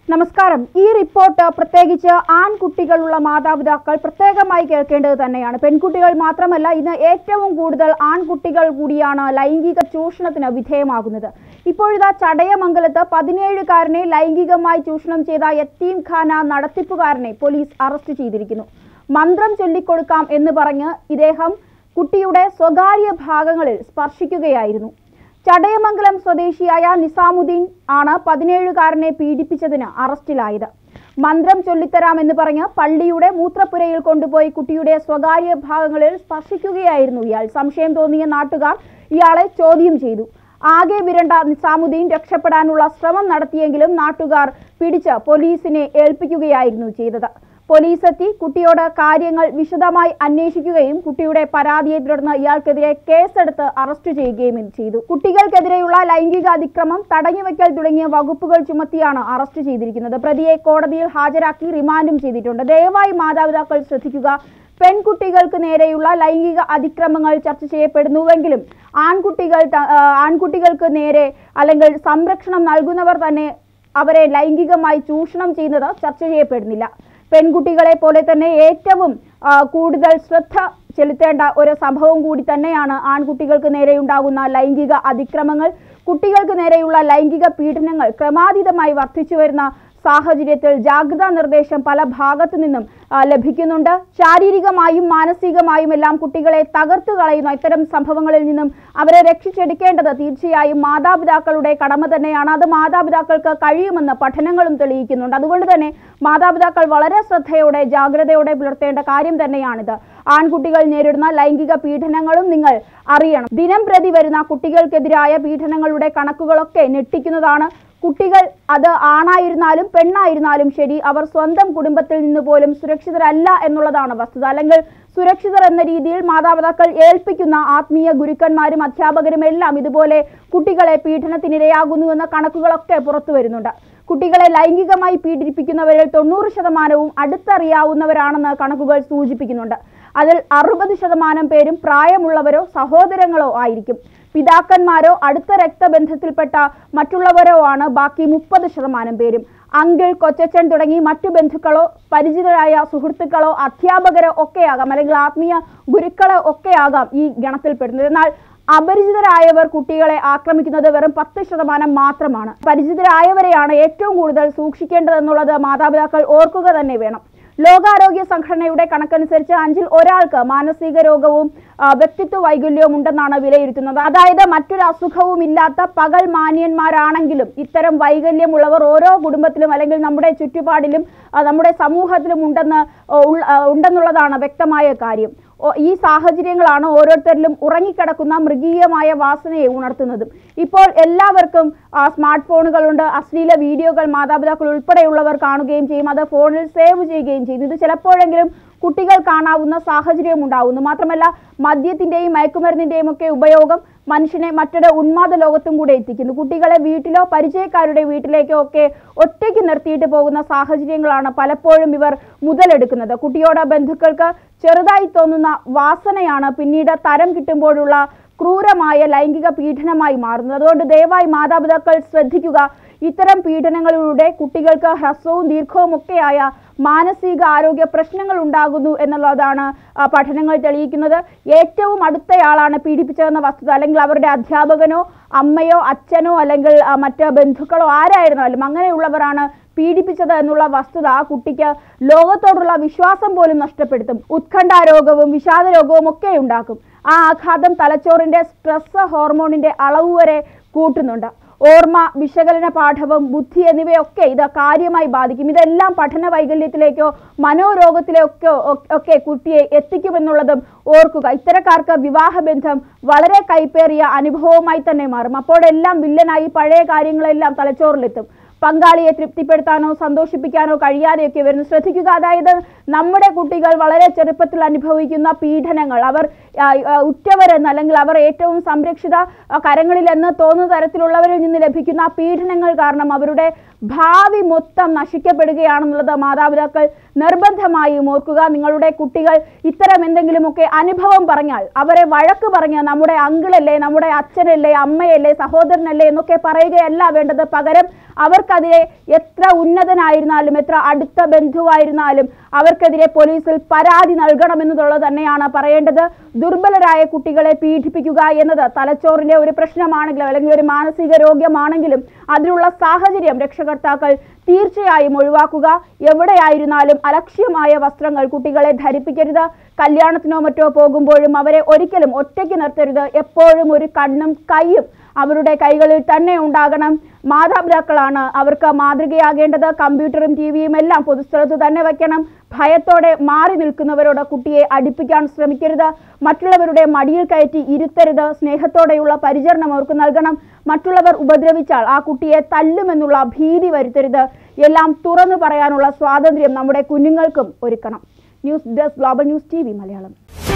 നമസ്കാരം ഈ റിപ്പോർട്ട് പ്രത്യേകിച്ച് ആൺകുട്ടികളുള്ള മാതാപിതാക്കൾ പ്രത്യേകമായി കേൾക്കേണ്ടത് തന്നെയാണ് പെൺകുട്ടികൾ മാത്രമല്ല ഇന്ന് ഏറ്റവും കൂടുതൽ ആൺകുട്ടികൾ കൂടിയാണ് ലൈംഗിക ചൂഷണത്തിന് വിധേയമാകുന്നത് ഇപ്പോഴിതാ ചടയമംഗലത്ത് പതിനേഴുകാരനെ ലൈംഗികമായി ചൂഷണം ചെയ്ത യത്തീം ഖാന നടത്തിപ്പുകാരനെ പോലീസ് അറസ്റ്റ് ചെയ്തിരിക്കുന്നു മന്ത്രം ചൊല്ലിക്കൊടുക്കാം എന്ന് പറഞ്ഞ് ഇദ്ദേഹം കുട്ടിയുടെ സ്വകാര്യ ഭാഗങ്ങളിൽ സ്പർശിക്കുകയായിരുന്നു ചടയമംഗലം സ്വദേശിയായ നിസാമുദ്ദീൻ ആണ് പതിനേഴുകാരനെ പീഡിപ്പിച്ചതിന് അറസ്റ്റിലായത് മന്ത്രം ചൊല്ലിത്തരാമെന്ന് പറഞ്ഞ് പള്ളിയുടെ മൂത്രപ്പുരയിൽ കൊണ്ടുപോയി കുട്ടിയുടെ സ്വകാര്യ ഭാഗങ്ങളിൽ സ്പർശിക്കുകയായിരുന്നു ഇയാൾ സംശയം തോന്നിയ നാട്ടുകാർ ഇയാളെ ചോദ്യം ചെയ്തു ആകെ വിരണ്ട നിസാമുദ്ദീൻ രക്ഷപ്പെടാനുള്ള ശ്രമം നടത്തിയെങ്കിലും നാട്ടുകാർ പിടിച്ച് പോലീസിനെ ഏൽപ്പിക്കുകയായിരുന്നു ചെയ്തത് പോലീസ് എത്തി കുട്ടിയോട് കാര്യങ്ങൾ വിശദമായി അന്വേഷിക്കുകയും കുട്ടിയുടെ പരാതിയെ തുടർന്ന് ഇയാൾക്കെതിരെ കേസെടുത്ത് അറസ്റ്റ് ചെയ്യുകയും ചെയ്തു കുട്ടികൾക്കെതിരെയുള്ള ലൈംഗിക അതിക്രമം തടഞ്ഞുവെക്കൽ തുടങ്ങിയ വകുപ്പുകൾ ചുമത്തിയാണ് അറസ്റ്റ് ചെയ്തിരിക്കുന്നത് പ്രതിയെ കോടതിയിൽ ഹാജരാക്കി റിമാൻഡും ചെയ്തിട്ടുണ്ട് ദയവായി മാതാപിതാക്കൾ ശ്രദ്ധിക്കുക പെൺകുട്ടികൾക്ക് നേരെയുള്ള ലൈംഗിക അതിക്രമങ്ങൾ ചർച്ച ചെയ്യപ്പെടുന്നുവെങ്കിലും ആൺകുട്ടികൾ ത- ആ, ആൺകുട്ടികൾക്ക് നേരെ അല്ലെങ്കിൽ സംരക്ഷണം നൽകുന്നവർ തന്നെ അവരെ ലൈംഗികമായി ചൂഷണം ചെയ്യുന്നത് ചർച്ച ചെയ്യപ്പെടുന്നില്ല പെൺകുട്ടികളെ പോലെ തന്നെ ഏറ്റവും ആ, കൂടുതൽ ശ്രദ്ധ ചെലുത്തേണ്ട ഒരു സംഭവം കൂടി തന്നെയാണ് ആൺകുട്ടികൾക്ക് നേരെ ഉണ്ടാകുന്ന ലൈംഗിക അതിക്രമങ്ങൾ കുട്ടികൾക്ക് നേരെയുള്ള ലൈംഗിക പീഡനങ്ങൾ ക്രമാതീതമായി വർദ്ധിച്ചു വരുന്ന സാഹചര്യത്തിൽ ജാഗ്രതാ നിർദ്ദേശം പല ഭാഗത്തു നിന്നും ആ, ലഭിക്കുന്നുണ്ട് ശാരീരികമായും മാനസികമായും എല്ലാം കുട്ടികളെ തകർത്തു കളയുന്ന ഇത്തരം സംഭവങ്ങളിൽ നിന്നും അവരെ രക്ഷിച്ചെടുക്കേണ്ടത് തീർച്ചയായും മാതാപിതാക്കളുടെ കടമ തന്നെയാണ് അത് മാതാപിതാക്കൾക്ക് കഴിയുമെന്ന് പഠനങ്ങളും തെളിയിക്കുന്നുണ്ട് അതുകൊണ്ട് തന്നെ മാതാപിതാക്കൾ വളരെ ശ്രദ്ധയോടെ ജാഗ്രതയോടെ പുലർത്തേണ്ട കാര്യം തന്നെയാണിത് ആൺകുട്ടികൾ നേരിടുന്ന ലൈംഗിക പീഡനങ്ങളും നിങ്ങൾ അറിയണം ദിനം പ്രതി വരുന്ന കുട്ടികൾക്കെതിരായ പീഡനങ്ങളുടെ കണക്കുകളൊക്കെ ഞെട്ടിക്കുന്നതാണ് കുട്ടികൾ അത് ആണായിരുന്നാലും പെണ്ണായിരുന്നാലും ശരി അവർ സ്വന്തം കുടുംബത്തിൽ നിന്ന് പോലും സുരക്ഷിതരല്ല എന്നുള്ളതാണ് വസ്തുത അല്ലെങ്കിൽ സുരക്ഷിതർ എന്ന രീതിയിൽ മാതാപിതാക്കൾ ഏൽപ്പിക്കുന്ന ആത്മീയ ഗുരുക്കന്മാരും അധ്യാപകരും എല്ലാം ഇതുപോലെ കുട്ടികളെ പീഡനത്തിനിരയാകുന്നു എന്ന കണക്കുകളൊക്കെ പുറത്തു വരുന്നുണ്ട് കുട്ടികളെ ലൈംഗികമായി പീഡിപ്പിക്കുന്നവരിൽ തൊണ്ണൂറ് ശതമാനവും അടുത്തറിയാവുന്നവരാണെന്ന് കണക്കുകൾ സൂചിപ്പിക്കുന്നുണ്ട് അതിൽ അറുപത് ശതമാനം പേരും പ്രായമുള്ളവരോ സഹോദരങ്ങളോ ആയിരിക്കും പിതാക്കന്മാരോ അടുത്ത രക്തബന്ധത്തിൽപ്പെട്ട മറ്റുള്ളവരോ ആണ് ബാക്കി മുപ്പത് ശതമാനം പേരും അങ്കിൾ കൊച്ചച്ചൻ തുടങ്ങി മറ്റു ബന്ധുക്കളോ പരിചിതരായ സുഹൃത്തുക്കളോ അധ്യാപകരോ ഒക്കെയാകാം അല്ലെങ്കിൽ ആത്മീയ ഗുരുക്കളോ ഒക്കെയാകാം ഈ ഗണത്തിൽപ്പെടുന്നത് എന്നാൽ അപരിചിതരായവർ കുട്ടികളെ ആക്രമിക്കുന്നത് വെറും പത്ത് ശതമാനം മാത്രമാണ് പരിചിതരായവരെയാണ് ഏറ്റവും കൂടുതൽ സൂക്ഷിക്കേണ്ടതെന്നുള്ളത് മാതാപിതാക്കൾ ഓർക്കുക തന്നെ വേണം ലോകാരോഗ്യ സംഘടനയുടെ കണക്കനുസരിച്ച് അഞ്ചിൽ ഒരാൾക്ക് മാനസിക രോഗവും ആ, വ്യക്തിത്വ വൈകല്യവും ഉണ്ടെന്നാണ് വിലയിരുത്തുന്നത് അതായത് മറ്റൊരു അസുഖവും ഇല്ലാത്ത പകൽ മാന്യന്മാരാണെങ്കിലും ഇത്തരം വൈകല്യമുള്ളവർ ഓരോ കുടുംബത്തിലും അല്ലെങ്കിൽ നമ്മുടെ ചുറ്റുപാടിലും ആ, നമ്മുടെ സമൂഹത്തിലും ഉണ്ടെന്ന് ഓ, ഉൾ- ആ, ഉണ്ടെന്നുള്ളതാണ് വ്യക്തമായ കാര്യം ഓ- ഈ സാഹചര്യങ്ങളാണ് ഓരോരുത്തരിലും ഉറങ്ങിക്കിടക്കുന്ന മൃഗീയമായ വാസനയെ ഉണർത്തുന്നതും ഇപ്പോൾ എല്ലാവർക്കും ആ, സ്മാർട്ട് ഫോണുകളുണ്ട് അശ്ലീല വീഡിയോകൾ മാതാപിതാക്കൾ ഉൾപ്പെടെയുള്ളവർ കാണുകയും ചെയ്യും അത് ഫോണിൽ സേവ് ചെയ്യുകയും ചെയ്യും ഇത് ചിലപ്പോഴെങ്കിലും കുട്ടികൾ കാണാവുന്ന സാഹചര്യം ഉണ്ടാവുന്നു മാത്രമല്ല മദ്യത്തിന്റെയും മയക്കുമരുന്നിന്റെയും ഒക്കെ ഉപയോഗം മനുഷ്യനെ മറ്റൊരു ഉന്മാദ ലോകത്തും കൂടെ എത്തിക്കുന്നു കുട്ടികളെ വീട്ടിലോ പരിചയക്കാരുടെ വീട്ടിലേക്കോ ഒക്കെ ഒറ്റയ്ക്ക് നിർത്തിയിട്ട് പോകുന്ന സാഹചര്യങ്ങളാണ് പലപ്പോഴും ഇവർ മുതലെടുക്കുന്നത് കുട്ടിയോട് ബന്ധുക്കൾക്ക് ചെറുതായി തോന്നുന്ന വാസനയാണ് പിന്നീട് തരം കിട്ടുമ്പോഴുള്ള ക്രൂരമായ ലൈംഗിക പീഡനമായി മാറുന്നത് അതുകൊണ്ട് ദയവായി മാതാപിതാക്കൾ ശ്രദ്ധിക്കുക ഇത്തരം പീഡനങ്ങളിലൂടെ കുട്ടികൾക്ക് ഹ്രസ്വവും ദീർഘവും ഒക്കെയായ മാനസിക ആരോഗ്യ പ്രശ്നങ്ങൾ ഉണ്ടാകുന്നു എന്നുള്ളതാണ് ആ, പഠനങ്ങൾ തെളിയിക്കുന്നത് ഏറ്റവും അടുത്തയാളാണ് പീഡിപ്പിച്ചതെന്ന വസ്തുത അല്ലെങ്കിൽ അവരുടെ അധ്യാപകനോ അമ്മയോ അച്ഛനോ അല്ലെങ്കിൽ ആ, മറ്റ് ബന്ധുക്കളോ ആരായിരുന്നാലും അങ്ങനെയുള്ളവരാണ് പീഡിപ്പിച്ചത് എന്നുള്ള വസ്തുത ആ കുട്ടിക്ക് ലോകത്തോടുള്ള വിശ്വാസം പോലും നഷ്ടപ്പെടുത്തും ഉത്കണ്ഠാരോഗവും വിഷാദ രോഗവും ഒക്കെ ഉണ്ടാക്കും ആ ആഘാതം തലച്ചോറിന്റെ സ്ട്രെസ് ഹോർമോണിന്റെ അളവ് വരെ കൂട്ടുന്നുണ്ട് ഓർമ്മ വിശകലന പാഠവും ബുദ്ധി എന്നിവയൊക്കെ ഇത് കാര്യമായി ബാധിക്കും ഇതെല്ലാം പഠന വൈകല്യത്തിലേക്കോ മനോരോഗത്തിലേക്കോ ഒ- ഒക്കെ കുട്ടിയെ എത്തിക്കുമെന്നുള്ളതും ഓർക്കുക ഇത്തരക്കാർക്ക് വിവാഹബന്ധം വളരെ കൈപ്പേറിയ അനുഭവമായി തന്നെ മാറും അപ്പോഴെല്ലാം വില്ലനായി പഴയ കാര്യങ്ങളെല്ലാം തലച്ചോറിലെത്തും പങ്കാളിയെ തൃപ്തിപ്പെടുത്താനോ സന്തോഷിപ്പിക്കാനോ കഴിയാതെയൊക്കെ വരുന്നു ശ്രദ്ധിക്കുക അതായത് നമ്മുടെ കുട്ടികൾ വളരെ ചെറുപ്പത്തിൽ അനുഭവിക്കുന്ന പീഡനങ്ങൾ അവർ ആ, ആ, ഉറ്റവരെന്ന് അല്ലെങ്കിൽ അവർ ഏറ്റവും സംരക്ഷിത ആ, കരങ്ങളിലെന്ന് തോന്നുന്ന തരത്തിലുള്ളവരിൽ നിന്ന് ലഭിക്കുന്ന ആ പീഡനങ്ങൾ കാരണം അവരുടെ ഭാവി മൊത്തം നശിക്കപ്പെടുകയാണെന്നുള്ളത് മാതാപിതാക്കൾ നിർബന്ധമായും ഓർക്കുക നിങ്ങളുടെ കുട്ടികൾ ഇത്തരം എന്തെങ്കിലുമൊക്കെ അനുഭവം പറഞ്ഞാൽ അവരെ വഴക്ക് പറഞ്ഞ് നമ്മുടെ അങ്കിളല്ലേ നമ്മുടെ അച്ഛനല്ലേ അമ്മയല്ലേ സഹോദരനല്ലേ എന്നൊക്കെ പറയുകയല്ല വേണ്ടത് പകരം അവർക്കെതിരെ എത്ര ഉന്നതനായിരുന്നാലും എത്ര അടുത്ത ബന്ധുവായിരുന്നാലും അവർക്കെതിരെ പോലീസിൽ പരാതി നൽകണമെന്നുള്ളത് തന്നെയാണ് പറയേണ്ടത് ദുർബലരായ കുട്ടികളെ പീഡിപ്പിക്കുക എന്നത് തലച്ചോറിന്റെ ഒരു പ്രശ്നമാണെങ്കിലും അല്ലെങ്കിൽ ഒരു മാനസിക രോഗ്യമാണെങ്കിലും അതിനുള്ള സാഹചര്യം രക്ഷകർത്താക്കൾ തീർച്ചയായും ഒഴിവാക്കുക എവിടെയായിരുന്നാലും അലക്ഷ്യമായ വസ്ത്രങ്ങൾ കുട്ടികളെ ധരിപ്പിക്കരുത് കല്യാണത്തിനോ മറ്റോ പോകുമ്പോഴും അവരെ ഒരിക്കലും ഒറ്റയ്ക്ക് നിർത്തരുത് എപ്പോഴും ഒരു കണ്ണും കൈയും അവരുടെ കൈകളിൽ തന്നെ ഉണ്ടാകണം മാതാപിതാക്കളാണ് അവർക്ക് മാതൃകയാകേണ്ടത് കമ്പ്യൂട്ടറും ടി വിയും എല്ലാം പൊതുസ്ഥലത്ത് തന്നെ വെക്കണം ഭയത്തോടെ മാറി നിൽക്കുന്നവരോട് കുട്ടിയെ അടുപ്പിക്കാൻ ശ്രമിക്കരുത് മറ്റുള്ളവരുടെ മടിയിൽ കയറ്റി ഇരുത്തരുത് സ്നേഹത്തോടെയുള്ള പരിചരണം അവർക്ക് നൽകണം മറ്റുള്ളവർ ഉപദ്രവിച്ചാൽ ആ കുട്ടിയെ തല്ലുമെന്നുള്ള ഭീതി വരുത്തരുത് എല്ലാം തുറന്നു പറയാനുള്ള സ്വാതന്ത്ര്യം നമ്മുടെ കുഞ്ഞുങ്ങൾക്കും ഒരുക്കണം news desk global news T Malayalam